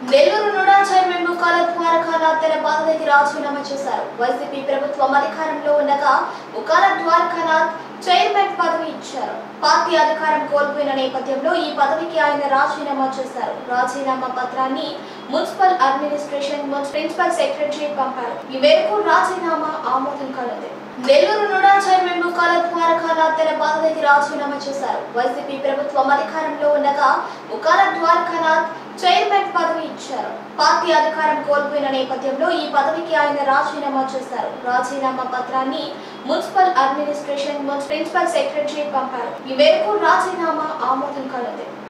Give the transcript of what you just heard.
Nellore NUDA chairman Mukkala Dwarakanath తన పదవికి రాజీనామా చేశారు వైసీపీ ప్రభుత్వం అధికారంలో ఉండగా ముక్కాల ద్వారకానాథ్ చైర్మన్ పదవి ఇచ్చారు పార్టీ అధికారం కోల్పోయిన నేపథ్యంలో ఈ పదవికి ఆయన రాజీనామా చేశారు రాజీనామా పత్రాన్ని మున్సిపల్ అడ్మినిస్ట్రేషన్ ప్రిన్సిపల్ సెక్రటరీ పంపారు ఈ మేరకు రాజీనామా ఆమోదం కానుంది నెల్లూరు నుడా చైర్మన్ ముక్కాల ద్వారకానాథ్ తన పదవికి రాజీనామా చేశారు వైసీపీ ప్రభుత్వం అధికారంలో ఉండగా ముక్కాల ద్వారకానాథ్ చైర్మన్ పదవి ఇచ్చారు పార్టీ అధికారం కోల్పోయిన నేపథ్యంలో ఈ పదవికి ఆయన రాజీనామా చేశారు రాజీనామా పత్రాన్ని మున్సిపల్ అడ్మినిస్ట్రేషన్ ప్రిన్సిపల్ సెక్రటరీ పంపారు ఈ మేరకు రాజీనామా ఆమోదం కానుంది